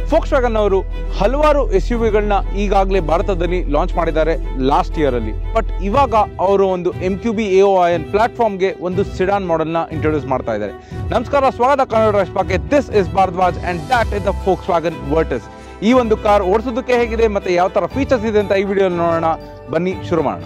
forks wagon ಅವರು ಹಲವಾರು S you ವಿಗಳನ್ನ ಈಗಾಗಲೇ ಭಾರತದಲ್ಲಿ ಲಾಂಚ್ ಮಾಡಿದ್ದಾರೆ ಲಾಸ್ಟ್ ಇಯರ್ ಅಲ್ಲಿ ಬಟ್ ಇವಾಗ ಅವರು ಒಂದು M Q B A I N ಪ್ಲಾಟ್ಫಾರ್ಮ್ಗೆ ಒಂದು ಸಿಡಾನ್ ಮಾಡೆಲ್ನ ಇಂಟ್ರೊಡ್ಯೂಸ್ ಮಾಡ್ತಾ ಇದ್ದಾರೆ ನಮಸ್ಕಾರ ಸ್ವಾಗತ ಕನ್ನಡ ರಾಷ್ಟ್ರಕ್ಕೆ this is Bharadwaj and that is the Volkswagen Virtus ಈ ಒಂದು ಕಾರ್ ಓಡಿಸೋದಕ್ಕೆ ಹೇಗಿದೆ ಮತ್ತೆ ಯಾವ ತರ ಫೀಚರ್ಸ್ ಇದೆ ಅಂತ ಈ ವಿಡಿಯೋ ನೋಡೋಣ ಬನ್ನಿ ಶುರು ಮಾಡೋಣ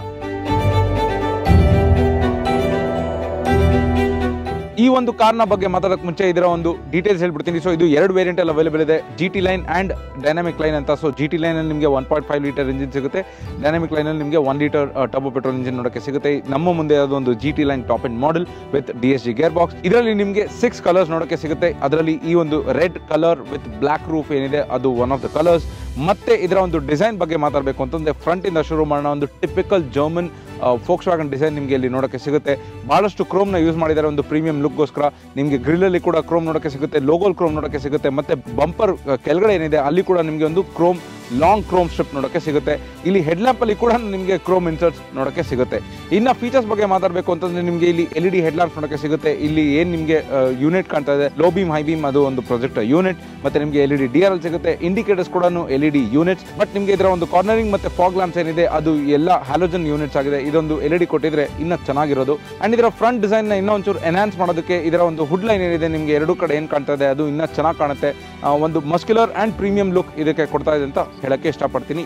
ಈ ಒಂದು ಕಾರ್ನ ಬಗ್ಗೆ ಮಾತಾಡೋಕೆ ಮುಂಚೆ ಇದರ ಒಂದು ಡೀಟೇಲ್ಸ್ ಹೇಳ್ಬಿಡ್ತೀನಿ ಸೊ ಇದು ಎರಡು ವೇರಿಯಂಟ್ ಅಲ್ಲಿ ಅವೈಲೇಬಲ್ ಇದೆ G T line and dynamic line ಅಂತ ಸೊ ಜಿ ಟಿ ಲೈನ್ ಅಲ್ಲಿ ನಿಮಗೆ one point five litre engine ಸಿಗುತ್ತೆ ಡೈನಾಮಿಕ್ ಲೈನ್ ಅಲ್ಲಿ ನಿಮಗೆ one litre turbo petrol engine ನೋಡಕ್ಕೆ ಸಿಗುತ್ತೆ ನಮ್ಮ ಮುಂದೆ ಅದೊಂದು G T line top and model with D S G gear box ಇದರಲ್ಲಿ ನಿಮಗೆ ಸಿಕ್ಸ್ ಕಲರ್ಸ್ ನೋಡಕ್ಕೆ ಸಿಗುತ್ತೆ ಅದರಲ್ಲಿ ಈ ಒಂದು red colour with black roof ಏನಿದೆ ಅದು ಒನ್ ಆಫ್ ದ ಕಲರ್ಸ್ ಮತ್ತೆ ಇದರ ಒಂದು ಡಿಸೈನ್ ಬಗ್ಗೆ ಮಾತಾಡಬೇಕು ಅಂತಂದ್ರೆ ಫ್ರಂಟ್ ಇಂದ ಶುರು ಮಾಡೋಣ ಒಂದು typical German Volkswagen design ನಿಮಗೆ ಇಲ್ಲಿ ನೋಡೋಕ್ಕೆ ಸಿಗುತ್ತೆ ಬಹಳಷ್ಟು ಕ್ರೋಮ್ನ ಯೂಸ್ ಮಾಡಿದ್ದಾರೆ ಒಂದು ಪ್ರೀಮಿಯಂ ಲುಕ್ಗೋಸ್ಕರ ನಿಮಗೆ ಗ್ರಿಲ್ಲಲ್ಲಿ ಕೂಡ ಕ್ರೋಮ್ ನೋಡೋಕ್ಕೆ ಸಿಗುತ್ತೆ ಲೋಗೋಲ್ ಕ್ರೋಮ್ ನೋಡೋಕ್ಕೆ ಸಿಗುತ್ತೆ ಮತ್ತೆ ಬಂಪರ್ ಕೆಳಗಡೆ ಏನಿದೆ ಅಲ್ಲಿ ಕೂಡ ನಿಮಗೆ ಒಂದು ಕ್ರೋಮ್ ಲಾಂಗ್ ಕ್ರೋಮ್ ಸ್ಟ್ರಿಪ್ ನೋಡೋಕ್ಕೆ ಸಿಗುತ್ತೆ ಇಲ್ಲಿ ಹೆಡ್ಲ್ಯಾಂಪ್ ಅಲ್ಲಿ ಕೂಡ ನಿಮಗೆ ಕ್ರೋಮ್ ಇನ್ಸರ್ಟ್ಸ್ ನೋಡೋಕ್ಕೆ ಸಿಗುತ್ತೆ ಇನ್ನ ಫೀಚರ್ಸ್ ಬಗ್ಗೆ ಮಾತಾಡಬೇಕು ಅಂತಂದ್ರೆ ನಿಮಗೆ ಇಲ್ಲಿ ಎಲ್ ಇ ಡಿ ಹೆಡ್ಲ್ಯಾಂಪ್ಸ್ ನೋಡೋಕ್ಕೆ ಸಿಗುತ್ತೆ ಇಲ್ಲಿ ಏನ್ ನಿಮಗೆ ಯೂನಿಟ್ ಕಾಣ್ತಾ ಇದೆ ಲೋ ಬೀಮ್ ಹೈ ಬೀಮ್ ಅದು ಒಂದು ಪ್ರೊಜೆಕ್ಟ್ ಯೂನಿಟ್ ಮತ್ತೆ ನಿಮಗೆ L E D D R L ಸಿಗುತ್ತೆ ಇಂಡಿಕೇಟರ್ಸ್ ಕೂಡ L E D units but ನಿಮಗೆ ಇದರ ಒಂದು ಕಾರ್ನರಿಂಗ್ ಮತ್ತೆ ಫಾಗ್ ಲ್ಯಾಂಪ್ಸ್ ಏನಿದೆ ಅದು ಎಲ್ಲ ಹ್ಯಾಲೋಜನ್ ಯೂನಿಟ್ಸ್ ಆಗಿದೆ ಇದೊಂದು ಎಲ್ ಇ ಡಿ ಕೊಟ್ಟಿದ್ರೆ ಇನ್ನ ಚೆನ್ನಾಗಿರೋದು ಅಂಡ್ ಇದರ ಫ್ರಂಟ್ ಡಿಸೈನ್ ನ ಇನ್ನೂ ಒಂಚೂರು ಎನ್ಹಾನ್ಸ್ ಮಾಡೋದಕ್ಕೆ ಇದರ ಒಂದು ಹುಡ್ ಲೈನ್ ಏನಿದೆ ನಿಮಗೆ ಎರಡು ಕಡೆ ಏನ್ ಕಾಣ್ತಾ ಇದೆ ಅದು ಇನ್ನ ಚೆನ್ನಾಗಿ ಕಾಣುತ್ತೆ ಆ, ಒಂದು ಮಸ್ಕ್ಯುಲರ್ ಅಂಡ್ ಪ್ರೀಮಿಯಂ ಲುಕ್ ಇದಕ್ಕೆ ಕೊಡ್ತಾ ಇದೆ ಅಂತ ಹೇಳಕ್ಕೆ ಇಷ್ಟಪಡ್ತೀನಿ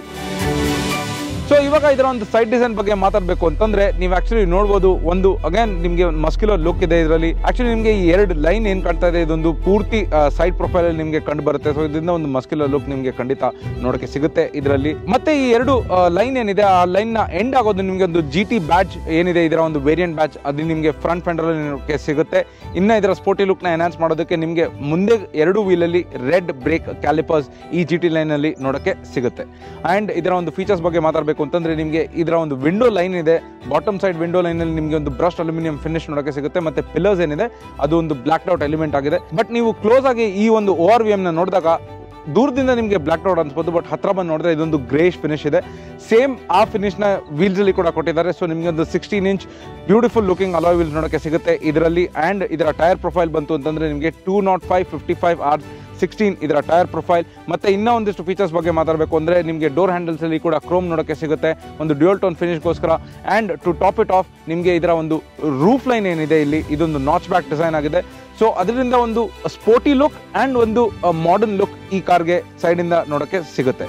ಸೊ ಇವಾಗ ಇದರ ಒಂದು ಸೈಡ್ ಡಿಸೈನ್ ಬಗ್ಗೆ ಮಾತಾಡಬೇಕು ಅಂತಂದ್ರೆ ನೀವು ಆಕ್ಚುಲಿ ನೋಡ್ಬೋದು ಒಂದು ಅಗೇನ್ ನಿಮಗೆ ಒಂದು ಮಸ್ಕ್ಯುಲರ್ ಲುಕ್ ಇದೆ ಇದರಲ್ಲಿ ಆಕ್ಚುಲಿ ನಿಮಗೆ ಈ ಎರಡು ಲೈನ್ ಏನ್ ಕಾಣ್ತಾ ಇದೆ ಇದೊಂದು ಪೂರ್ತಿ ಸೈಡ್ ಪ್ರೊಫೈಲ್ ಅಲ್ಲಿ ನಿಮಗೆ ಕಂಡು ಬರುತ್ತೆ ಸೊ ಇದರಿಂದ ಒಂದು ಮಸ್ಕ್ಯುಲರ್ ಲುಕ್ ನಿಮಗೆ ಖಂಡಿತ ನೋಡಕ್ಕೆ ಸಿಗುತ್ತೆ ಇದರಲ್ಲಿ ಮತ್ತೆ ಈ ಎರಡು ಲೈನ್ ಏನಿದೆ ಆ ಲೈನ್ ನ ಎಂಡ್ ಆಗೋದು ನಿಮಗೆ ಒಂದು ಜಿ ಟಿ ಬ್ಯಾಚ್ ಏನಿದೆ ಇದರ ಒಂದು ವೇರಿಯಂಟ್ ಬ್ಯಾಚ್ ಅದು ನಿಮಗೆ ಫ್ರಂಟ್ ಫೆಂಡರ್ ಅಲ್ಲಿ ನೋಡಕ್ಕೆ ಸಿಗುತ್ತೆ ಇನ್ನ ಇದರ ಸ್ಪೋರ್ಟಿ ಲುಕ್ ನ ಎನ್ಹಾನ್ಸ್ ಮಾಡೋದಕ್ಕೆ ನಿಮಗೆ ಮುಂದೆ ಎರಡು ವೀಲ್ ಅಲ್ಲಿ ರೆಡ್ ಬ್ರೇಕ್ ಕ್ಯಾಲಿಪರ್ಸ್ ಈ ಜಿ ಟಿ ಲೈನ್ ಅಲ್ಲಿ ನೋಡಕ್ಕೆ ಸಿಗುತ್ತೆ ಅಂಡ್ ಇದರ ಒಂದು ಫೀಚರ್ಸ್ ಬಗ್ಗೆ ಮಾತಾಡಬೇಕು ಅಂತಂದ್ರೆ ನಿಮಗೆ ಇದರ ಒಂದು ವಿಂಡೋ ಲೈನ್ ಇದೆ ಬಾಟಮ್ ಸೈಡ್ ವಿಂಡೋ ಲೈನ್ ಅಲ್ಲಿ ನಿಮಗೆ ಒಂದು ಬ್ರಸ್ಟ್ ಅಲ್ಯೂಮಿನಿಯಂ ಫಿನಿಶ್ ನೋಡಕ್ಕೆ ಸಿಗುತ್ತೆ ಮತ್ತೆ ಪಿಲ್ಲರ್ಸ್ ಏನಿದೆ ಅದು ಒಂದು ಬ್ಲಾಕ್ ಔಟ್ ಎಲಿಮೆಂಟ್ ಆಗಿದೆ ಬಟ್ ನೀವು ಕ್ಲೋಸ್ ಆಗಿ ಈ ಒಂದು ಓವರ್ ವಿ ನ ನೋಡಿದಾಗ ದೂರದಿಂದ ನಿಮಗೆ ಬ್ಲಾಕ್ ಔಟ್ ಅನ್ಸ್ಬೋದು ಬಟ್ ಹತ್ರ ಬಂದು ನೋಡಿದ್ರೆ ಇದೊಂದು ಗ್ರೇಷ್ ಫಿನಿಶ್ ಇದೆ ಸೇಮ್ ಆ ಫಿನಿಶ್ ನ ವೀಲ್ಸ್ ಅಲ್ಲಿ ಕೂಡ ಕೊಟ್ಟಿದ್ದಾರೆ ಸೊ ನಿಮಗೆ ಒಂದು sixteen inch beautiful looking alloy wheels ನೋಡಕ್ಕೆ ಸಿಗುತ್ತೆ ಇದರಲ್ಲಿ ಅಂಡ್ ಇದರ ಟೈರ್ ಪ್ರೊಫೈಲ್ ಬಂತು ಅಂತಂದ್ರೆ ನಿಮಗೆ two nought five fifty five R sixteen ಇದರ ಟೈರ್ ಪ್ರೊಫೈಲ್ ಮತ್ತೆ ಇನ್ನೂ ಒಂದಿಷ್ಟು ಫೀಚರ್ಸ್ ಬಗ್ಗೆ ಮಾತಾಡಬೇಕು ಅಂದ್ರೆ ನಿಮಗೆ ಡೋರ್ ಹ್ಯಾಂಡಲ್ಸ್ ಅಲ್ಲಿ ಕೂಡ ಕ್ರೋಮ್ ನೋಡಕ್ಕೆ ಸಿಗುತ್ತೆ ಒಂದು ಡ್ಯೂಯಲ್ ಟೋನ್ ಫಿನಿಶ್ಗೋಸ್ಕರ and to top it off ನಿಮಗೆ ಇದರ ಒಂದು ರೂಫ್ ಲೈನ್ ಏನಿದೆ ಇಲ್ಲಿ ಇದೊಂದು ನಾಚ್ ಬ್ಯಾಕ್ ಡಿಸೈನ್ ಆಗಿದೆ ಸೊ ಅದರಿಂದ ಒಂದು ಸ್ಪೋರ್ಟಿ ಲುಕ್ ಅಂಡ್ ಒಂದು ಮಾಡರ್ನ್ ಲುಕ್ ಈ ಕಾರ್ಗೆ ಸೈಡ್ ಇಂದ ನೋಡಕ್ಕೆ ಸಿಗುತ್ತೆ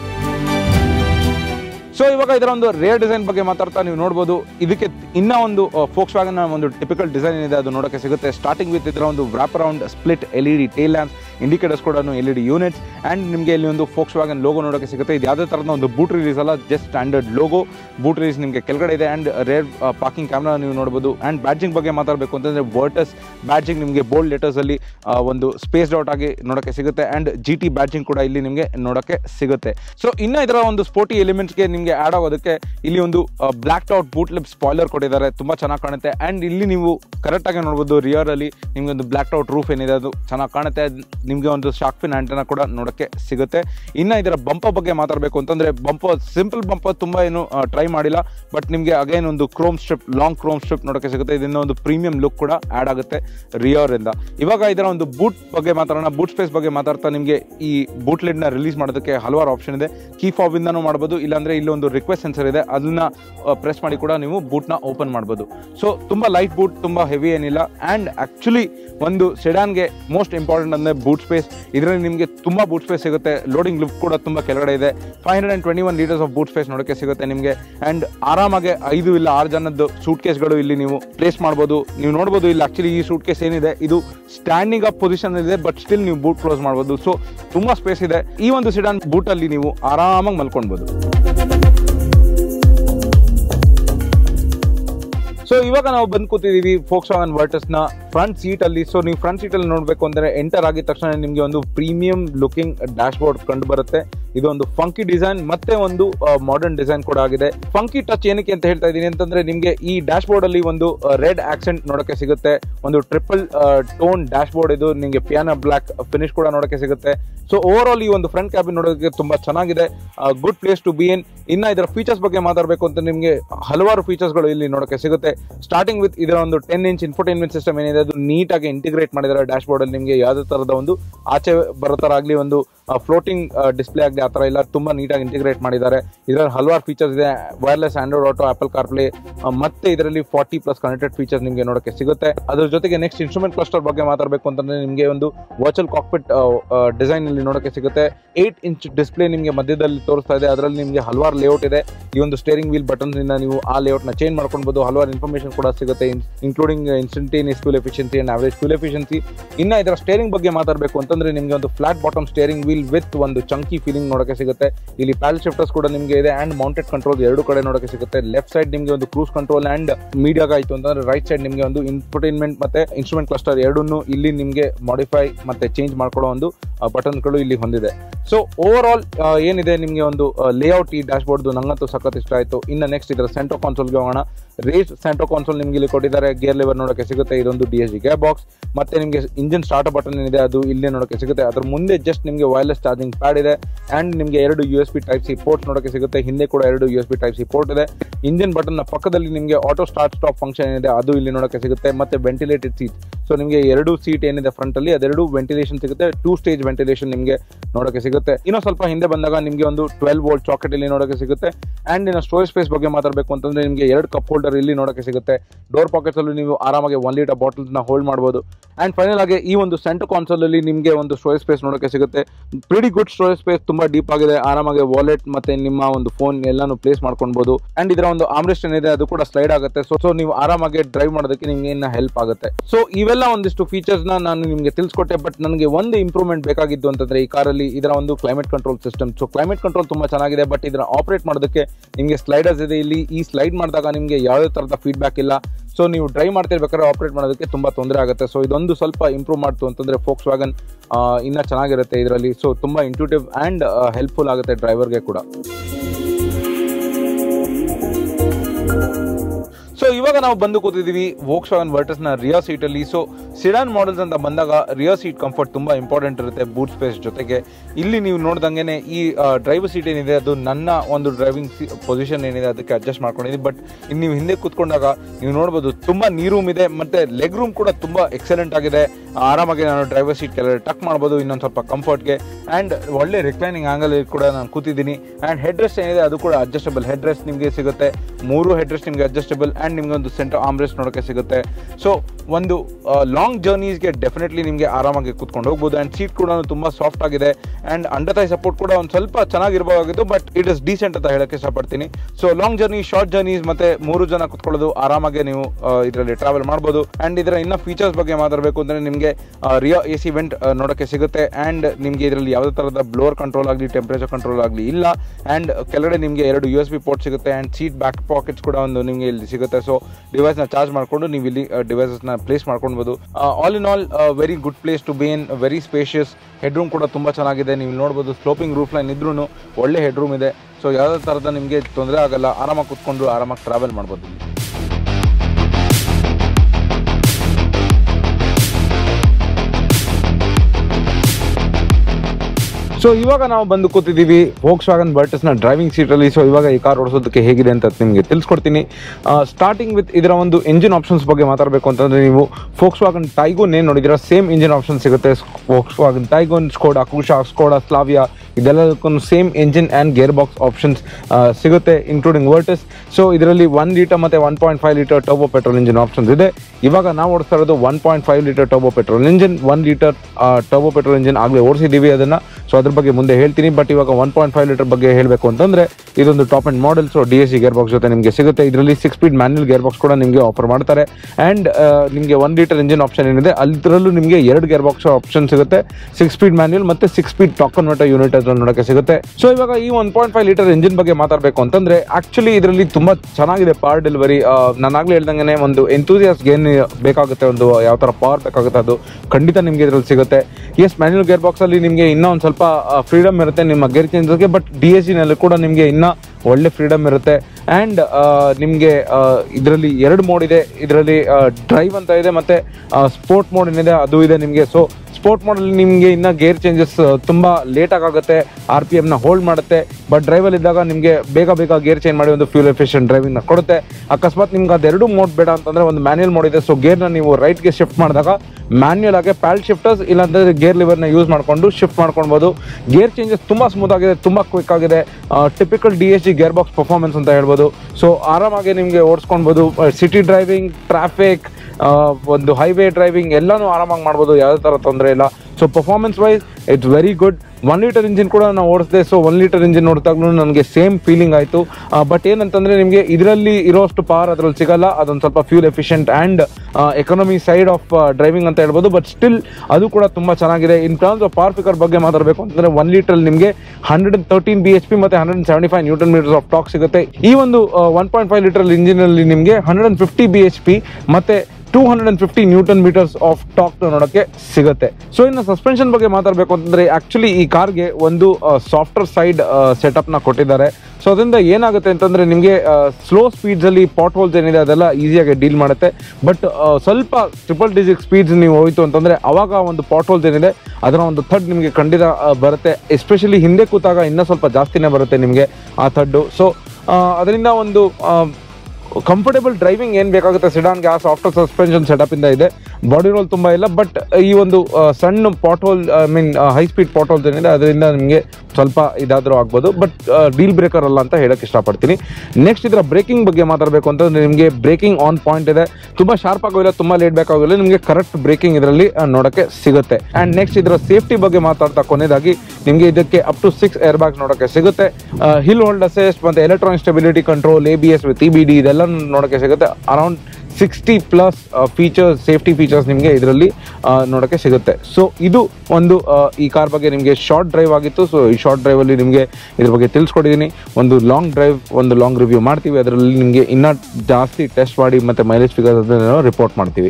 ಸೊ ಇವಾಗ ಇದರ ಒಂದು ರೇರ್ ಡಿಸೈನ್ ಬಗ್ಗೆ ಮಾತಾಡ್ತಾ ನೀವು ನೋಡ್ಬೋದು ಇದಕ್ಕೆ ಇನ್ನ ಒಂದು ಫೋಕ್ಸ್ ವ್ಯಾಗನ್ ಒಂದು ಟಿಪಿಕಲ್ ಡಿಸೈನ್ ಇದೆ ಅದು ನೋಡಕ್ಕೆ ಸಿಗುತ್ತೆ ಸ್ಟಾರ್ಟಿಂಗ್ ವಿತ್ ಇದರ ಒಂದು wrap around split L E D tail lamps indicators ಕೂಡ L E D units and ನಿಮಗೆ ಇಲ್ಲಿ ಒಂದು ಫೋಕ್ಸ್ ವ್ಯಾಗನ್ ಲೋಗೋ ನೋಡಕ್ಕೆ ಸಿಗುತ್ತೆ ಇದು ಯಾವುದೇ ಥರದ ಒಂದು ಬೂಟ್ ರಿಲೀಸ್ ಅಲ್ಲ just standard logo boot release ನಿಮಗೆ ಕೆಳಗಡೆ ಇದೆ ಅಂಡ್ ರೇರ್ ಪಾರ್ಕಿಂಗ್ ಕ್ಯಾಮ್ರಾ ನೀವು ನೋಡ್ಬೋದು ಅಂಡ್ ಬ್ಯಾಡ್ಜಿಂಗ್ ಬಗ್ಗೆ ಮಾತಾಡಬೇಕು ಅಂತಂದ್ರೆ ವರ್ಟಸ್ ಬ್ಯಾಡ್ಜಿಂಗ್ ನಿಮಗೆ ಬೋಲ್ಡ್ ಲೆಟರ್ಸ್ ಅಲ್ಲಿ ಆ, ಒಂದು ಸ್ಪೇಸ್ ಔಟ್ ಆಗಿ ನೋಡಕ್ಕೆ ಸಿಗುತ್ತೆ ಅಂಡ್ ಜಿ ಟಿ ಬ್ಯಾಡ್ಜಿಂಗ್ ಕೂಡ ಇಲ್ಲಿ ನಿಮಗೆ ನೋಡಕ್ಕೆ ಸಿಗುತ್ತೆ ಸೊ ಇನ್ನ ಇದರ ಒಂದು ಸ್ಪೋರ್ಟಿ ಎಲಿಮೆಂಟ್ಸ್ಗೆ ನಿಮಗೆ ಆಡ್ ಆಗೋದಕ್ಕೆ ಇಲ್ಲಿ ಒಂದು black out boot lip spoiler ಕೊಟ್ಟಿದ್ದಾರೆ ತುಂಬಾ ಚೆನ್ನಾಗಿ ಕಾಣುತ್ತೆ ಅಂಡ್ ಇಲ್ಲಿ ನೀವು ಕರೆಕ್ಟ್ ಆಗಿ ನೋಡ್ಬೋದು ರಿಯರ್ ಅಲ್ಲಿ ನಿಮ್ಗೆ ಒಂದು ಬ್ಲಾಕ್ ಔಟ್ ರೂಫ್ ಏನಿದೆ ಅದು ಚೆನ್ನಾಗಿ ಕಾಣುತ್ತೆ ನಿಮಗೆ ಒಂದು ಶಾಕ್ ಫಿನ್ ಆಂಟನ ಕೂಡ ನೋಡಕ್ಕೆ ಸಿಗುತ್ತೆ ಇನ್ನ ಇದರ ಬಂಪ ಬಗ್ಗೆ ಮಾತಾಡಬೇಕು ಅಂತಂದ್ರೆ ಬಂಪ ಸಿಂಪಲ್ ಬಂಪ ತುಂಬಾ ಏನು ಟ್ರೈ ಮಾಡಿಲ್ಲ ಬಟ್ ನಿಮಗೆ ಅಗೇನ್ ಒಂದು chrome strip long chrome strip ನೋಡಕ್ಕೆ ಸಿಗುತ್ತೆ ಇದರಿಂದ ಒಂದು ಪ್ರೀಮಿಯಂ ಲುಕ್ ಕೂಡ ಆಡ್ ಆಗುತ್ತೆ ರಿಯರ್ ಇಂದ ಇವಾಗ ಇದರ ಒಂದು ಬೂಟ್ ಬಗ್ಗೆ ಮಾತಾಡೋಣ ಬೂಟ್ ಸ್ಪೇಸ್ ಬಗ್ಗೆ ಮಾತಾಡ್ತಾ ನಿಮಗೆ ಈ ಬೂಟ್ ಲಿಡ್ ನ ರಿಲೀಸ್ ಮಾಡೋದಕ್ಕೆ ಹಲವಾರು ಆಪ್ಷನ್ ಇದೆ ಕೀ ಫಾಬ್ ಇಂದಾನು ಮಾಡಬಹುದು ಇಲ್ಲಾಂದ್ರೆ ಇಲ್ಲಿ ಒಂದು ರಿಕ್ವೆಸ್ಟ್ ಸೆನ್ಸರ್ ಇದೆ ಅದನ್ನ ಪ್ರೆಸ್ ಮಾಡಿ ಕೂಡ ನೀವು ಬೂಟ್ ನ ಓಪನ್ ಮಾಡಬಹುದು ಸೊ ತುಂಬಾ ಲೈಟ್ ಬೂಟ್ ತುಂಬಾ ಹೆವಿ ಏನಿಲ್ಲ ಅಂಡ್ ಆಕ್ಚುಲಿ ಒಂದು ಸೆಡಾನ್ಗೆ ಮೋಸ್ಟ್ ಇಂಪಾರ್ಟೆಂಟ್ ಅಂದ್ರೆ ಬೂಟ್ ಸ್ಪೇಸ್ ಇದರಲ್ಲಿ ನಿಮಗೆ ತುಂಬಾ ಬೂಟ್ ಸ್ಪೇಸ್ ಸಿಗುತ್ತೆ ಲೋಡಿಂಗ್ ಲಿಫ್ಟ್ ಕೂಡ ತುಂಬಾ ಕೆಳಗಡೆ ಇದೆ five hundred and twenty one litres of boot space ನೋಡಕ್ಕೆ ಸಿಗುತ್ತೆ ನಿಮಗೆ ಅಂಡ್ ಆರಾಮಾಗಿ ಐದು ಇಲ್ಲ ಆರು ಜನದ್ದು ಸೂಟ್ ಕೇಸ್ಗಳು ಇಲ್ಲಿ ನೀವು ಪ್ಲೇಸ್ ಮಾಡ್ಬೋದು ನೀವು ನೋಡ್ಬೋದು ಇಲ್ಲಿ ಆಕ್ಚುಲಿ ಈ ಸೂಟ್ ಕೇಸ್ ಏನಿದೆ ಇದು ಸ್ಟ್ಯಾಂಡಿಂಗ್ ಅಪ್ ಪೊಸಿಷನ್ ಇದೆ ಬಟ್ ಸ್ಟಿಲ್ ನೀವು ಬೂಟ್ ಕ್ಲೋಸ್ ಮಾಡ್ಬೋದು ಸೊ ತುಂಬಾ ಸ್ಪೇಸ್ ಇದೆ ಈ ಒಂದು ಸಿಡಾನ್ ಬೂಟ್ ಅಲ್ಲಿ ನೀವು ಆರಾಮಾಗಿ ಮಲ್ಕೊಳ್ಬೋದು ಸೊ ಇವಾಗ ನಾವು ಬಂದ್ ಕೂತಿದೀವಿ ಫೋಕ್ಸ್ ವಾಗನ್ ವರ್ಟಸ್ ನ ಫ್ರಂಟ್ ಸೀಟ್ ಅಲ್ಲಿ ಸೊ ನೀವು ಫ್ರಂಟ್ ಸೀಟ್ ಅಲ್ಲಿ ನೋಡ್ಬೇಕು ಅಂದ್ರೆ ಎಂಟರ್ ಆಗಿದ ತಕ್ಷಣ ನಿಮಗೆ ಒಂದು ಪ್ರೀಮಿಯಂ ಲುಕಿಂಗ್ ಡ್ಯಾಶ್ ಬೋರ್ಡ್ ಕಂಡು ಬರುತ್ತೆ ಇದೊಂದು ಫಂಕಿ ಡಿಸೈನ್ ಮತ್ತೆ ಒಂದು ಮಾಡರ್ನ್ ಡಿಸೈನ್ ಕೂಡ ಆಗಿದೆ ಫಂಕಿ ಟಚ್ ಏನಕ್ಕೆ ಅಂತ ಹೇಳ್ತಾ ಇದೀನಿ ಅಂತಂದ್ರೆ ನಿಮಗೆ ಈ ಡ್ಯಾಶ್ ಬೋರ್ಡ್ ಅಲ್ಲಿ ಒಂದು ರೆಡ್ ಆಕ್ಸೆಂಟ್ ನೋಡಕ್ಕೆ ಸಿಗುತ್ತೆ ಒಂದು ಟ್ರಿಪಲ್ ಟೋನ್ ಡ್ಯಾಶ್ ಬೋರ್ಡ್ ಇದು ನಿಮಗೆ ಪಿಯಾನೋ ಬ್ಲಾಕ್ ಫಿನಿಶ್ ಕೂಡ ನೋಡಕ್ಕೆ ಸಿಗುತ್ತೆ ಸೊ ಓವರ್ ಆಲ್ ಈ ಒಂದು ಫ್ರಂಟ್ ಕ್ಯಾಬಿನ್ ನೋಡೋದಕ್ಕೆ ತುಂಬಾ ಚೆನ್ನಾಗಿದೆ good place to be in ಇನ್ನ ಇದರ ಫೀಚರ್ಸ್ ಬಗ್ಗೆ ಮಾತಾಡಬೇಕು ಅಂತ ನಿಮಗೆ ಹಲವಾರು ಫೀಚರ್ಸ್ ಗಳು ಇಲ್ಲಿ ನೋಡಕ್ಕೆ ಸಿಗುತ್ತೆ ಸ್ಟಾರ್ಟಿಂಗ್ ವಿತ್ ಇದರ ಒಂದು ಟೆನ್ ಇಂಚ್ ಇನ್ಫೋಟೈನ್ಮೆಂಟ್ ಸಿಸ್ಟಮ್ ಏನಿದೆ ಅದು ನೀಟಾಗಿ ಇಂಟಿಗ್ರೇಟ್ ಮಾಡಿದ್ದಾರೆ ಡ್ಯಾಶ್ ಬೋರ್ಡ್ ಅಲ್ಲಿ ನಿಮಗೆ ಯಾವುದೇ ತರದ ಒಂದು ಆಚೆ ಬರೋ ತರ ಆಗ್ಲಿ ಒಂದು ಫ್ಲೋಟಿಂಗ್ ಡಿಸ್ಪ್ಲೇ ಆಗಲಿ ಆ ಥರ ಇಲ್ಲ ತುಂಬ ನೀಟಾಗಿ ಇಂಟಿಗ್ರೇಟ್ ಮಾಡಿದ್ದಾರೆ ಇದರಲ್ಲಿ ಹಲವಾರು ಫೀಚರ್ಸ್ ಇದೆ wireless Android Auto Apple CarPlay ಮತ್ತೆ ಇದರಲ್ಲಿ ಫಾರ್ಟಿ ಪ್ಲಸ್ ಕನೆಕ್ಟೆಡ್ ಫೀಚರ್ಸ್ ನಿಮಗೆ ನೋಡೋಕೆ ಸಿಗುತ್ತೆ ಅದ್ರ ಜೊತೆಗೆ ನೆಕ್ಸ್ಟ್ ಇನ್ಸ್ಟ್ರೂಮೆಂಟ್ ಕ್ಲಸ್ಟರ್ ಬಗ್ಗೆ ಮಾತಾಡಬೇಕು ಅಂತಂದ್ರೆ ನಿಮಗೆ ಒಂದು ವರ್ಚುವಲ್ ಕಾಕ್ಪಿಟ್ ಡಿಸೈನ್ ಇಲ್ಲಿ ನೋಡೋಕೆ ಸಿಗುತ್ತೆ ಏಟ್ ಇಂಚ್ ಡಿಸ್ಪ್ಲೇ ನಿಮಗೆ ಮಧ್ಯದಲ್ಲಿ ತೋರಿಸ್ತಾ ಇದೆ ಅದರಲ್ಲಿ ನಿಮಗೆ ಹಲವಾರು ಲೇಔಟ್ ಇದೆ ಈ ಒಂದು ಸ್ಟೇರಿಂಗ್ ವೀಲ್ ಬಟನ್ ಇಂದ ನೀವು ಆ ಲೇಔಟ್ ನ ಚೇಂಜ್ ಮಾಡ್ಕೊಳ್ಬಹುದು ಹಲವಾರು ಇನ್ಫಾರ್ಮೇಶನ್ ಕೂಡ ಸಿಗುತ್ತೆ including instantaneous fuel efficiency and average fuel efficiency ಇನ್ನ ಇದರ ಸ್ಟೇರಿಂಗ್ ಬಗ್ಗೆ ಮಾತಾಡಬೇಕು ಅಂತಂದ್ರೆ ನಿಮಗೆ ಒಂದು flat bottom steering wheel with ಒಂದು ಚಂಕಿ ಫೀಲಿಂಗ್ ನೋಡೋಕೆ ಸಿಗುತ್ತೆ ಇಲ್ಲಿ ಪ್ಯಾಲ್ ಶಿಫ್ಟರ್ಸ್ ಕೂಡ ನಿಮಗೆ ಇದೆ ಅಂಡ್ ಮೌಂಟೆಡ್ ಕಂಟ್ರೋಲ್ ಎರಡು ಕಡೆ ನೋಡೋಕೆ ಸಿಗುತ್ತೆ ಲೆಫ್ಟ್ ಸೈಡ್ ನಿಮಗೆ ಒಂದು ಕ್ರೂಸ್ ಕಂಟ್ರೋಲ್ ಅಂಡ್ ಮೀಡಿಯಾಗ ಆಯ್ತು ಅಂತಂದ್ರೆ ರೈಟ್ ಸೈಡ್ ನಿಮಗೆ ಒಂದು ಇನ್ಫರ್ಟೈನ್ಮೆಂಟ್ ಮತ್ತೆ ಇನ್ಸ್ಟ್ರೂಮೆಂಟ್ ಕ್ಲಸ್ಟರ್ ಎರಡನ್ನೂ ಇಲ್ಲಿ ನಿಮಗೆ ಮಾಡಿಫೈ ಮತ್ತೆ ಚೇಂಜ್ ಮಾಡ್ಕೊಳ್ಳೋ ಒಂದು ಬಟನ್ಗಳು ಇಲ್ಲಿ ಹೊಂದಿದೆ ಸೊ ಓವರ್ ಆಲ್ ಏನಿದೆ ನಿಮಗೆ ಒಂದು ಲೇಔಟ್ ಈ ಡ್ಯಾಶ್ ಬೋರ್ಡ್ ನಂಗಂತೂ ಸಖತ್ ಇಷ್ಟ ಆಯಿತು ಇನ್ನು ನೆಕ್ಸ್ಟ್ ಇದರ ಸೆಂಟ್ರೋ ಕಾನ್ಸೋಲ್ಗೆ ಹೋಗೋಣ ರೇಸ್ ಸೆಂಟ್ರೋ ಕಾನ್ಸೋಲ್ ನಿಮಗೆ ಇಲ್ಲಿ ಕೊಟ್ಟಿದ್ದಾರೆ ಗೇರ್ ಲೆವರ್ ನೋಡೋಕೆ ಸಿಗುತ್ತೆ ಇದೊಂದು D S G gear gearbox ಮತ್ತೆ ನಿಮಗೆ ಇಂಜಿನ್ ಸ್ಟಾರ್ಟ್ ಬಟನ್ ಏನಿದೆ ಅದು ಇಲ್ಲೇ ನೋಡೋಕೆ ಸಿಗುತ್ತೆ ಅದ್ರ ಮುಂದೆ ಜಸ್ಟ್ ನಿಮಗೆ ವೈರ್ಲೆಸ್ ಚಾರ್ಜಿಂಗ್ ಪ್ಯಾಡ್ ಇದೆ ಅಂಡ್ ನಿಮಗೆ ಎರಡು U S B type C port ನೋಡೋಕೆ ಸಿಗುತ್ತೆ ಹಿಂದೆ ಕೂಡ ಎರಡು U S B type C port ಇದೆ ಇಂಜಿನ್ ಬಟನ್ ನ ಪಕ್ಕದಲ್ಲಿ ನಿಮಗೆ ಆಟೋ ಸ್ಟಾರ್ಟ್ ಸ್ಟಾಪ್ ಫಂಕ್ಷನ್ ಏನಿದೆ ಅದು ಇಲ್ಲಿ ನೋಡೋಕೆ ಸಿಗುತ್ತೆ ಮತ್ತೆ ವೆಂಟಿಲೇಟೆಡ್ ಸೀಟ್ ಸೊ ನಿಮಗೆ ಎರಡು ಸೀಟ್ ಏನಿದೆ ಫ್ರಂಟ್ ಅಲ್ಲಿ ಅದೆರಡು ವೆಂಟಿಲೇಷನ್ ಸಿಗುತ್ತೆ ಟೂ ಸ್ಟೇಜ್ ವೆಂಟಿಲೇಷನ್ ನಿಮಗೆ ನೋಡೋಕೆ ಸಿಗುತ್ತೆ ಇನ್ನೂ ಸ್ವಲ್ಪ ಹಿಂದೆ ಬಂದಾಗ ನಿಮಗೆ ಒಂದು ಟ್ವೆಲ್ ವೋಲ್ಟ್ ಚಾಕೆಟ್ ಇಲ್ಲಿ ನೋಡೋಕೆ ಸಿಗುತ್ತೆ ಅಂಡ್ ಇನ್ನು ಸ್ಟೋರೇಜ್ ಸ್ಪೇಸ್ ಬಗ್ಗೆ ಮಾತಾಡಬೇಕು ಅಂತಂದ್ರೆ ನಿಮಗೆ ಎರಡು ಕಪ್ ಹೋಲ್ಡರ್ ಇಲ್ಲಿ ನೋಡೋಕೆ ಸಿಗುತ್ತೆ ಡೋರ್ ಪಾಕೆಟ್ಸ್ ಅಲ್ಲಿ ನೀವು ಆರಾಮಾಗಿ ಒನ್ ಲೀಟರ್ ಬಾಟಲ್ಸ್ ನ ಹೋಲ್ಡ್ ಮಾಡಬಹುದು ಅಂಡ್ ಫೈನಲ್ ಆಗಿ ಈ ಒಂದು ಸೆಂಟರ್ ಕಾನ್ಸೋಲ್ ಅಲ್ಲಿ ನಿಮಗೆ ಒಂದು ಸ್ಟೋರೇಜ್ ಸ್ಪೇಸ್ ನೋಡೋಕೆ ಸಿಗುತ್ತೆ ಪ್ರಿಡಿ ಗುಡ್ ಸ್ಟೋರೇಜ್ ಸ್ಪೇಸ್ ತುಂಬಾ ಡೀಪ್ ಆಗಿದೆ ಆರಾಮಾಗಿ ವಾಲೆಟ್ ಮತ್ತೆ ನಿಮ್ಮ ಒಂದು ಫೋನ್ ಎಲ್ಲಾನು ಪ್ಲೇಸ್ ಮಾಡ್ಕೊಳ್ಬಹುದು ಅಂಡ್ ಇದರ ಒಂದು ಆಮ್ರೆಸ್ಟ್ ಏನಿದೆ ಅದು ಕೂಡ ಸ್ಲೈಡ್ ಆಗುತ್ತೆ ಸೊ ಸೊ ನೀವು ಆರಾಮಾಗಿ ಡ್ರೈವ್ ಮಾಡೋದಕ್ಕೆ ನಿಮಗೆ ಇನ್ನ ಹೆಲ್ಪ್ ಆಗುತ್ತೆ ಸೊ ಇವೆಲ್ಲ ಒಂದಿಷ್ಟು ಫೀಚರ್ಸ್ ನ ನಾನು ನಿಮಗೆ ತಿಳಿಸ್ಕೊಟ್ಟೆ ಬಟ್ ನನಗೆ ಒಂದು ಇಂಪ್ರೂವ್ಮೆಂಟ್ ಬೇಕಾಗಿದ್ದು ಅಂತಂದ್ರೆ ಈ ಕಾರಲ್ಲಿ ಇದರ ಒಂದು climate control system so climate control ತುಂಬಾ ಚೆನ್ನಾಗಿದೆ ಬಟ್ ಇದರ ಆಪರೇಟ್ ಮಾಡೋದಕ್ಕೆ ನಿಮಗೆ ಸ್ಲೈಡರ್ಸ್ ಇದೆ ಇಲ್ಲಿ ಈ ಸ್ಲೈಡ್ ಮಾಡಿದಾಗ ನಿಮಗೆ ಯಾವುದೇ ತರದ ಫೀಡ್ಬ್ಯಾಕ್ ಇಲ್ಲ ಸೊ ನೀವು ಡ್ರೈವ್ ಮಾಡ್ತಿರ್ಬೇಕಾದ್ರೆ ಆಪರೇಟ್ ಮಾಡೋದಕ್ಕೆ ತುಂಬಾ ತೊಂದರೆ ಆಗುತ್ತೆ ಸೊ ಇದೊಂದು ಸ್ವಲ್ಪ ಇಂಪ್ರೂವ್ ಮಾಡ್ತು ಅಂತಂದ್ರೆ ಫೋಕ್ಸ್ ವ್ಯಾಗನ್ ಇನ್ನ ಚೆನ್ನಾಗಿರುತ್ತೆ ಇದರಲ್ಲಿ ಸೊ ತುಂಬಾ ಇಂಟ್ಯೂಟಿವ್ ಅಂಡ್ ಹೆಲ್ಪ್ಫುಲ್ ಆಗುತ್ತೆ ಡ್ರೈವರ್ಗೆ ಕೂಡ ಸೊ ಇವಾಗ ನಾವು ಬಂದು ಕೂತಿದ್ದೀವಿ ವೋಕ್ಸ್ ವ್ಯಾಗನ್ ವರ್ಟಸ್ ನ ರಿಯರ್ ಸೀಟ್ ಅಲ್ಲಿ ಸೊ ಸಿಡಾನ್ ಮಾಡೆಲ್ಸ್ ಅಂತ ಬಂದಾಗ ರಿಯರ್ ಸೀಟ್ ಕಂಫರ್ಟ್ ತುಂಬಾ ಇಂಪಾರ್ಟೆಂಟ್ ಇರುತ್ತೆ ಬೂಟ್ ಸ್ಪೇಸ್ ಜೊತೆಗೆ ಇಲ್ಲಿ ನೀವು ನೋಡ್ದಂಗೆನೆ ಈ ಡ್ರೈವರ್ ಸೀಟ್ ಏನಿದೆ ಅದು ನನ್ನ ಒಂದು ಡ್ರೈವಿಂಗ್ ಪೊಸಿಷನ್ ಏನಿದೆ ಅದಕ್ಕೆ ಅಡ್ಜಸ್ಟ್ ಮಾಡ್ಕೊಂಡಿದ್ದೀನಿ ಬಟ್ ಇನ್ನು ನೀವು ಹಿಂದೆ ಕೂತ್ಕೊಂಡಾಗ ನೀವು ನೋಡ್ಬೋದು ತುಂಬಾ ನೀ ರೂಮ್ ಇದೆ ಮತ್ತೆ ಲೆಗ್ ರೂಮ್ ಕೂಡ ತುಂಬಾ ಎಕ್ಸಲೆಂಟ್ ಆಗಿದೆ ಆರಾಮಾಗಿ ನಾನು ಡ್ರೈವರ್ ಸೀಟ್ ಕೆಳಗಡೆ ಟಕ್ ಮಾಡ್ಬೋದು ಇನ್ನೊಂದು ಸ್ವಲ್ಪ ಕಂಫರ್ಟ್ಗೆ ಅಂಡ್ ಒಳ್ಳೆ ರಿಕ್ಲೈನಿಂಗ್ ಆಂಗಲ್ ಕೂಡ ನಾನು ಕೂತಿದ್ದೀನಿ ಅಂಡ್ ಹೆಡ್ ರೆಸ್ಟ್ ಏನಿದೆ ಅದು ಕೂಡ ಅಡ್ಜಸ್ಟಬಲ್ ಹೆಡ್ ರೆಸ್ಟ್ ನಿಮಗೆ ಸಿಗುತ್ತೆ ಮೂರು ಹೆಡ್ ರೆಸ್ಟ್ ನಿಮಗೆ ಅಡ್ಜಸ್ಟಬಲ್ ಅಂಡ್ ನಿಮ್ಗೆ ಒಂದು ಸೆಂಟರ್ ಆಮ್ರೆಸ್ಟ್ ನೋಡೋಕೆ ಸಿಗುತ್ತೆ ಸೊ ಒಂದು ಲಾಂಗ್ ಜರ್ನೀಸ್ಗೆ ಡೆಫಿನೆಟ್ಲಿ ನಿಮಗೆ ಆರಾಮಾಗಿ ಕೂತ್ಕೊಂಡು ಹೋಗ್ಬೋದು ಆ್ಯಂಡ್ ಸೀಟ್ ಕೂಡ ತುಂಬ ಸಾಫ್ಟ್ ಆಗಿದೆ ಆ್ಯಂಡ್ ಅಂಡರ್ ಥೈ ಸಪೋರ್ಟ್ ಕೂಡ ಒಂದು ಸ್ವಲ್ಪ ಚೆನ್ನಾಗಿರಬಹುದಾಗಿತ್ತು ಬಟ್ ಇಟ್ ಇಸ್ ಡೀಸೆಂಟ್ ಅಂತ ಹೇಳಕ್ಕೆ ಇಷ್ಟಪಡ್ತೀನಿ so long journey short journeys ಮತ್ತೆ ಮೂರು ಜನ ಕುತ್ಕೊಳ್ಳೋದು ಆರಾಮಾಗಿ ನೀವು ಇದರಲ್ಲಿ ಟ್ರಾವೆಲ್ ಮಾಡ್ಬೋದು ಆ್ಯಂಡ್ ಇದರ ಇನ್ನ ಫೀಚರ್ಸ್ ಬಗ್ಗೆ ಮಾತಾಡಬೇಕು ಅಂದರೆ ನಿಮಗೆ ರಿಯೋ ಎ ಸಿ ವೆಂಟ್ ನೋಡೋಕ್ಕೆ ಸಿಗುತ್ತೆ ಆ್ಯಂಡ್ ನಿಮಗೆ ಇದರಲ್ಲಿ ಯಾವುದೇ ಥರದ ಬ್ಲೋರ್ ಕಂಟ್ರೋಲ್ ಆಗಲಿ ಟೆಂಪ್ರೇಚರ್ ಕಂಟ್ರೋಲ್ ಆಗಲಿ ಇಲ್ಲ ಆ್ಯಂಡ್ ಕೆಳಗಡೆ ನಿಮಗೆ ಎರಡು ಯು ಎಸ್ ಬಿ ಪೋರ್ಟ್ ಸಿಗುತ್ತೆ ಆ್ಯಂಡ್ ಸೀಟ್ ಬ್ಯಾಕ್ ಪಾಕೆಟ್ಸ್ ಕೂಡ ಒಂದು ನಿಮಗೆ ಇಲ್ಲಿ ಸಿಗುತ್ತೆ ಸೊ ಡಿವೈಸ್ನ ಚಾರ್ಜ್ ಮಾಡಿಕೊಂಡು ನೀವು ಇಲ್ಲಿ ಡಿವೈಸಸ್ನ ಪ್ಲೇಸ್ ಮಾಡ್ಕೊಳ್ಬೋದು all in all very good place to be in very spacious headroom ಕೂಡ ತುಂಬ ಚೆನ್ನಾಗಿದೆ ನೀವು ನೋಡ್ಬೋದು ಸ್ಲೋಪಿಂಗ್ ರೂಫ್ ಲೈನ್ ಇದ್ರೂ ಒಳ್ಳೆ ಹೆಡ್ ರೂಮ್ ಇದೆ ಸೊ ಯಾವುದೇ ಥರದ ನಿಮಗೆ ತೊಂದರೆ ಆಗಲ್ಲ ಆರಾಮಾಗಿ ಕೂತ್ಕೊಂಡು ಆರಾಮಾಗಿ ಟ್ರಾವೆಲ್ ಮಾಡ್ಬೋದು ಇಲ್ಲಿ ಸೊ ಇವಾಗ ನಾವು ಬಂದು ಕೂತಿದ್ದೀವಿ ವೋಕ್ಸ್ ವ್ಯಾಗನ್ ನ ಡ್ರೈವಿಂಗ್ ಸೀಟಲ್ಲಿ ಸೊ ಇವಾಗ ಈ ಕಾರ್ ಓಡಿಸೋದಕ್ಕೆ ಹೇಗಿದೆ ಅಂತ ನಿಮಗೆ ತಿಳಿಸ್ಕೊಡ್ತೀನಿ ಸ್ಟಾರ್ಟಿಂಗ್ ವಿತ್ ಇದರ ಒಂದು ಇಂಜಿನ್ ಆಪ್ಷನ್ಸ್ ಬಗ್ಗೆ ಮಾತಾಡಬೇಕು ಅಂತಂದ್ರೆ ನೀವು ಫೋಕ್ಸ್ ವ್ಯಾಗನ್ ಟೈಗೋನ್ ಏನು ನೋಡಿದಿರ ಸೇಮ್ ಇಂಜಿನ್ ಆಪ್ಷನ್ ಸಿಗುತ್ತೆ Volkswagen Taigun Skoda Kushaq Skoda Slavia ಇದೆಲ್ಲದಕ್ಕೂ same engine and gearbox options ಸಿಗುತ್ತೆ ಇನ್ಕ್ಲೂಡಿಂಗ್ ವರ್ಟಸ್ ಸೊ ಇದರಲ್ಲಿ ಒನ್ ಲೀಟರ್ ಮತ್ತು one point five litre turbo petrol engine options ಇದೆ ಇವಾಗ ನಾವು ಓಡಿಸ್ತಾ ಇರೋದು one point five litre turbo petrol engine one litre turbo petrol engine ಆಗಲೇ ಓಡಿಸಿದ್ದೀವಿ ಅದನ್ನು ಸೊ ಅದ್ರ ಬಗ್ಗೆ ಮುಂದೆ ಹೇಳ್ತೀನಿ ಬಟ್ ಇವಾಗ ಒನ್ ಪಾಯಿಂಟ್ ಫೈವ್ ಲೀಟರ್ ಬಗ್ಗೆ ಹೇಳಬೇಕು ಅಂತಂದ್ರೆ ಇದೊಂದು top and model so D S C gearbox ಜೊತೆ ನಿಮಗೆ ಸಿಗುತ್ತೆ ಇದರಲ್ಲಿ six speed manual gearbox ಕೂಡ ನಿಮಗೆ ಆಫರ್ ಮಾಡ್ತಾರೆ ಆ್ಯಂಡ್ ನಿಮಗೆ ಒನ್ ಲೀಟರ್ ಇಂಜಿನ್ ಆಪ್ಷನ್ ಏನಿದೆ ಅದರಲ್ಲೂ ನಿಮಗೆ ಎರಡು ಗೇರ್ ಬಾಕ್ಸ್ ಆಪ್ಷನ್ ಸಿಗುತ್ತೆ ಸಿಕ್ಸ್ ಸ್ಪೀಡ್ ಮ್ಯಾನ್ಯಲ್ ಮತ್ತೆ six speed torque converter unit ಅದ್ರ ನೋಡೋಕೆ ಸಿಗುತ್ತೆ ಸೊ ಇವಾಗ ಈ one point five litre engine ಬಗ್ಗೆ ಮಾತಾಡಬೇಕು ಅಂತಂದ್ರೆ ಆಕ್ಚುಲಿ ಇದರಲ್ಲಿ ತುಂಬಾ ಚೆನ್ನಾಗಿದೆ ಪವರ್ ಡೆಲಿವರಿ ನಾನಾಗ್ಲೇ ಹೇಳ್ದಂಗೆ ಒಂದು ಎಂತೂಸಿಯಾಸ್ ಏನು ಬೇಕಾಗುತ್ತೆ ಒಂದು ಯಾವ ತರ ಪವರ್ ಬೇಕಾಗುತ್ತೆ ಅದು ಖಂಡಿತ ನಿಮಗೆ ಇದರಲ್ಲಿ ಸಿಗುತ್ತೆ ಎಸ್ ಮ್ಯಾನ್ಯಲ್ ಗೇರ್ ಬಾಕ್ಸ್ ಅಲ್ಲಿ ನಿಮಗೆ ಇನ್ನೂ ಒಂದು ಸ್ವಲ್ಪ ಫ್ರೀಡಮ್ ಇರುತ್ತೆ ನಿಮ್ಮ ಗೇರ್ ಚೇಂಜ್ಗೆ ಬಟ್ ಡಿ ಎಸ್ ನಲ್ಲಿ ಕೂಡ ನಿಮಗೆ ಇನ್ನ ಒಳ್ಳೆ ಫ್ರೀಡಮ್ ಇರುತ್ತೆ ಆ್ಯಂಡ್ ನಿಮಗೆ ಇದರಲ್ಲಿ ಎರಡು ಮೋಡ್ ಇದೆ ಇದರಲ್ಲಿ ಡ್ರೈವ್ ಅಂತ ಇದೆ ಮತ್ತೆ ಸ್ಪೋರ್ಟ್ ಮೋಡ್ ಏನಿದೆ ಅದು ಇದೆ ನಿಮಗೆ ಸೊ ಸ್ಪೋರ್ಟ್ ಮಾಡಲ್ ನಿಮಗೆ ಇನ್ನ ಗೇರ್ ಚೇಂಜಸ್ ತುಂಬಾ ಲೇಟ್ ಆಗುತ್ತೆ ಆರ್ ಪಿ ಎಮ್ನ ಹೋಲ್ಡ್ ಮಾಡುತ್ತೆ ಬಟ್ ಡ್ರೈವಲ್ಲಿ ಇದ್ದಾಗ ನಿಮಗೆ ಬೇಗ ಬೇಗ ಗೇರ್ ಚೇಂಜ್ ಮಾಡಿ ಒಂದು ಫ್ಯೂಲ್ ಎಫಿಷಿಯಂಟ್ ಡ್ರೈವಿಂಗ್ನ ಕೊಡುತ್ತೆ ಅಕಸ್ಮಾತ್ ನಿಮ್ಗೆ ಅದೆರಡು ಮೋಡ್ ಬೇಡ ಅಂತಂದ್ರೆ ಒಂದು ಮ್ಯಾನ್ಯಲ್ ಮೋಡ್ ಇದೆ ಸೊ ಗೇರ್ನ ನೀವು ರೈಟ್ಗೆ ಶಿಫ್ಟ್ ಮಾಡಿದಾಗ ಮ್ಯಾನ್ಯಲ್ ಆಗಿ ಪ್ಯಾಲ್ ಶಿಫ್ಟರ್ಸ್ ಇಲ್ಲಾಂದ್ರೆ ಗೇರ್ ಲಿವರ್ನ ಯೂಸ್ ಮಾಡ್ಕೊಂಡು ಶಿಫ್ಟ್ ಮಾಡ್ಕೊಳ್ಬೋದು ಗೇರ್ ಚೇಂಜಸ್ ತುಂಬಾ ಸ್ಮೂತ್ ಆಗಿದೆ ತುಂಬಾ ಕ್ವಿಕ್ ಆಗಿದೆ typical D S G gear gearbox performance ಅಂತ ಹೇಳ್ಬೋದು ಸೊ ಆರಾಮಾಗಿ ನಿಮಗೆ ಓಡಿಸ್ಕೊಳ್ಬೋದು ಸಿಟಿ ಡ್ರೈವಿಂಗ್ ಟ್ರಾಫಿಕ್ ಒಂದು ಹೈವೇ ಡ್ರೈವಿಂಗ್ ಎಲ್ಲಾನು ಆರಾಮಾಗಿ ಮಾಡ್ಬೋದು ಯಾವುದೇ ಥರ ತೊಂದರೆ ಇಲ್ಲ so performance wise it's very good one litre engine ಕೂಡ ನಾವು ಓಡಿಸಿದೆ ಸೊ ಒನ್ ಲೀಟರ್ ಇಂಜಿನ್ ನೋಡಿದಾಗ್ಲೂ ನನಗೆ ಸೇಮ್ ಫೀಲಿಂಗ್ ಆಯಿತು ಬಟ್ ಏನಂತಂದ್ರೆ ನಿಮಗೆ ಇದರಲ್ಲಿ ಇರೋಷ್ಟು ಪವರ್ ಅದ್ರಲ್ಲಿ ಸಿಗಲ್ಲ ಅದೊಂದು ಸ್ವಲ್ಪ fuel efficient and economy side of driving ಅಂತ ಹೇಳ್ಬೋದು ಬಟ್ ಸ್ಟಿಲ್ ಅದು ಕೂಡ ತುಂಬ ಚೆನ್ನಾಗಿದೆ in terms of power figure ಬಗ್ಗೆ ಮಾತಾಡಬೇಕು ಅಂತಂದ್ರೆ ಒನ್ ಲೀಟರ್ ನಿಮಗೆ hundred and thirteen B H P ಮತ್ತೆ hundred and seventy five newton metres of torque ಸಿಗುತ್ತೆ ಈ ಒಂದು one point five litre engine ಅಲ್ಲಿ ನಿಮಗೆ hundred and fifty B H P ಮತ್ತೆ two hundred and fifty newton metres of talk ನೋಡೋಕೆ ಸಿಗುತ್ತೆ so ಇನ್ನು ಸಸ್ಪೆನ್ಷನ್ ಬಗ್ಗೆ ಮಾತಾಡಬೇಕು ಅಂತಂದ್ರೆ ಆಕ್ಚುಲಿ ಈ ಕಾರ್ಗೆ ಒಂದು ಸಾಫ್ಟ್ವೇರ್ ಸೈಡ್ ಸೆಟಪ್ ನ ಕೊಟ್ಟಿದ್ದಾರೆ ಸೊ ಅದರಿಂದ ಏನಾಗುತ್ತೆ ಅಂತಂದ್ರೆ ನಿಮಗೆ ಸ್ಲೋ ಸ್ಪೀಡ್ಸ್ ಅಲ್ಲಿ ಪಾಟ್ ಹೋಲ್ಸ್ ಏನಿದೆ ಅದೆಲ್ಲ ಈಸಿಯಾಗಿ ಡೀಲ್ ಮಾಡುತ್ತೆ ಬಟ್ ಸ್ವಲ್ಪ ಟ್ರಿಪಲ್ ಡಿಜಿಟ್ ಸ್ಪೀಡ್ಸ್ ನೀವು ಹೋಯ್ತು ಅಂತಂದ್ರೆ ಅವಾಗ ಒಂದು ಪಾಟ್ ಹೋಲ್ಸ್ ಏನಿದೆ ಅದರ ಒಂದು ಥಡ್ ನಿಮಗೆ ಖಂಡಿತ ಆ, ಬರುತ್ತೆ ಎಸ್ಪೆಷಲಿ ಹಿಂದೆ ಕೂತಾಗ ಇನ್ನೂ ಸ್ವಲ್ಪ ಜಾಸ್ತಿನೇ ಬರುತ್ತೆ ನಿಮಗೆ ಆ ಥಡ್ಡು ಸೊ ಅದರಿಂದ ಒಂದು ಆ, ಕಂಫರ್ಟೇಬಲ್ ಡ್ರೈವಿಂಗ್ ಏನು ಬೇಕಾಗುತ್ತೆ ಸಿಡಾನ್ಗೆ ಆ ಸಾಫ್ಟ್ವೇರ್ ಸಸ್ಪೆನ್ಷನ್ ಸೆಟಪ್ ಇಂದ ಇದೆ ಬಾಡಿ ರೋಲ್ ತುಂಬ ಇಲ್ಲ ಬಟ್ ಈ ಒಂದು ಆ, ಸಣ್ಣ pothole I mean high speed potholes ಏನಿದೆ ಅದರಿಂದ ನಿಮಗೆ ಸ್ವಲ್ಪ ಇದಾದರೂ ಆಗ್ಬೋದು ಬಟ್ ಡೀಲ್ ಬ್ರೇಕರ್ ಅಲ್ಲ ಅಂತ ಹೇಳಕ್ ಇಷ್ಟಪಡ್ತೀನಿ ನೆಕ್ಸ್ಟ್ ಇದರ ಬ್ರೇಕಿಂಗ್ ಬಗ್ಗೆ ಮಾತಾಡಬೇಕು ಅಂತಂದ್ರೆ ನಿಮಗೆ ಬ್ರೇಕಿಂಗ್ ಆನ್ ಪಾಯಿಂಟ್ ಇದೆ ತುಂಬ ಶಾರ್ಪ್ ಆಗೋಲ್ಲ ತುಂಬ ಲೇಟ್ ಬೇಕಾಗಿಲ್ಲ ನಿಮಗೆ ಕರೆಕ್ಟ್ ಬ್ರೇಕಿಂಗ್ ಇದರಲ್ಲಿ ನೋಡೋಕ್ಕೆ ಸಿಗುತ್ತೆ ಆ್ಯಂಡ್ ನೆಕ್ಸ್ಟ್ ಇದರ ಸೇಫ್ಟಿ ಬಗ್ಗೆ ಮಾತಾಡ್ತಾ ಕೊನೆಯದಾಗಿ ನಿಮಗೆ ಇದಕ್ಕೆ up to six airbags ನೋಡೋಕ್ಕೆ ಸಿಗುತ್ತೆ ಹಿಲ್ ಹೋಲ್ಡ್ ಅಸೆಸ್ಟ್ ಮತ್ತು electronic stability control A B S with E B D ಇದೆಲ್ಲ ನೋಡೋಕ್ಕೆ ಸಿಗುತ್ತೆ around sixty plus features safety features ನಿಮಗೆ ಇದರಲ್ಲಿ ನೋಡೋಕ್ಕೆ ಸಿಗುತ್ತೆ ಸೊ ಇದು ಒಂದು ಆ, ಈ ಕಾರ್ ಬಗ್ಗೆ ನಿಮಗೆ ಶಾರ್ಟ್ ಡ್ರೈವ್ ಆಗಿತ್ತು ಸೊ ಈ ಶಾರ್ಟ್ ಡ್ರೈವಲ್ಲಿ ನಿಮಗೆ ಇದ್ರ ಬಗ್ಗೆ ತಿಳಿಸ್ಕೊಟ್ಟಿದ್ದೀನಿ ಒಂದು ಲಾಂಗ್ ಡ್ರೈವ್ ಒಂದು ಲಾಂಗ್ ರಿವ್ಯೂ ಮಾಡ್ತೀವಿ ಅದರಲ್ಲಿ ನಿಮಗೆ ಇನ್ನೂ ಜಾಸ್ತಿ ಟೆಸ್ಟ್ ಮಾಡಿ ಮತ್ತು ಮೈಲೇಜ್ ಫಿಗರ್ಸ್ ರಿಪೋರ್ಟ್ ಮಾಡ್ತೀವಿ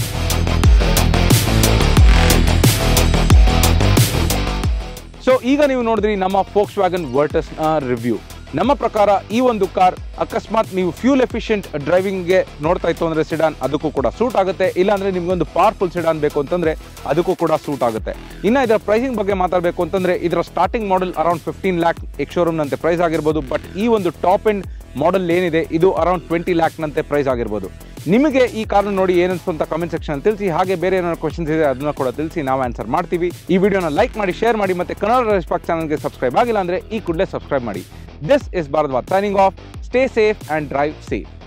ಸೊ ಈಗ ನೀವು ನೋಡಿದ್ರಿ ನಮ್ಮ ಫೋಕ್ಸ್ ವ್ಯಾಗನ್ ವರ್ಟಸ್ ರಿವ್ಯೂ ನಮ್ಮ ಪ್ರಕಾರ ಈ ಒಂದು ಕಾರ್ ಅಕಸ್ಮಾತ್ ನೀವು ಫ್ಯೂಲ್ ಎಫಿಷಿಯಂಟ್ ಡ್ರೈವಿಂಗ್ಗೆ ನೋಡ್ತಾ ಇತ್ತು ಅಂದ್ರೆ ಸಿಡಾನ್ ಅದಕ್ಕೂ ಕೂಡ ಸೂಟ್ ಆಗುತ್ತೆ ಇಲ್ಲಾಂದ್ರೆ ನಿಮ್ಗೊಂದು ಪವರ್ಫುಲ್ ಸಿಡಾನ್ ಬೇಕು ಅಂತಂದ್ರೆ ಅದಕ್ಕೂ ಕೂಡ ಸೂಟ್ ಆಗುತ್ತೆ ಇನ್ನು ಇದರ ಪ್ರೈಸಿಂಗ್ ಬಗ್ಗೆ ಮಾತಾಡಬೇಕು ಅಂತಂದ್ರೆ ಇದರ starting model around fifteen lakh ex showroom ನಂತೆ ಪ್ರೈಸ್ ಆಗಿರ್ಬೋದು ಬಟ್ ಈ ಒಂದು ಟಾಪ್ ಎಂಡ್ ಮಾಡೆಲ್ ಏನಿದೆ ಇದು ಅರೌಂಡ್ ಟ್ವೆಂಟಿ ಲ್ಯಾಕ್ ನಂತೆ ಪ್ರೈಸ್ ಆಗಿರ್ಬೋದು ನಿಮಗೆ ಈ ಕಾರ್ನ ನೋಡಿ ಏನನ್ಸ್ತು ಅಂತ ಕಮೆಂಟ್ ಸೆಕ್ಷನ್ ತಿಳಿಸಿ ಹಾಗೆ ಬೇರೆ ಏನಾದ್ರು ಕ್ವಶನ್ಸ್ ಇದೆ ಅದನ್ನ ಕೂಡ ತಿಳಿಸಿ ನಾವು ಆನ್ಸರ್ ಮಾಡ್ತೀವಿ ಈ ವಿಡಿಯೋನ ಲೈಕ್ ಮಾಡಿ ಶೇರ್ ಮಾಡಿ ಮತ್ತೆ ಕನ್ನಡ ರೆಸ್ಪಾಕ್ ಚಾನಲ್ಗೆ ಸಬ್ಸ್ಕ್ರೈಬ್ ಆಗಿಲ್ಲ ಅಂದ್ರೆ ಈ ಕೂಡಲೇ ಸಬ್ಸ್ಕ್ರೈಬ್ ಮಾಡಿ this is Bharadwaj signing off stay safe and drive safe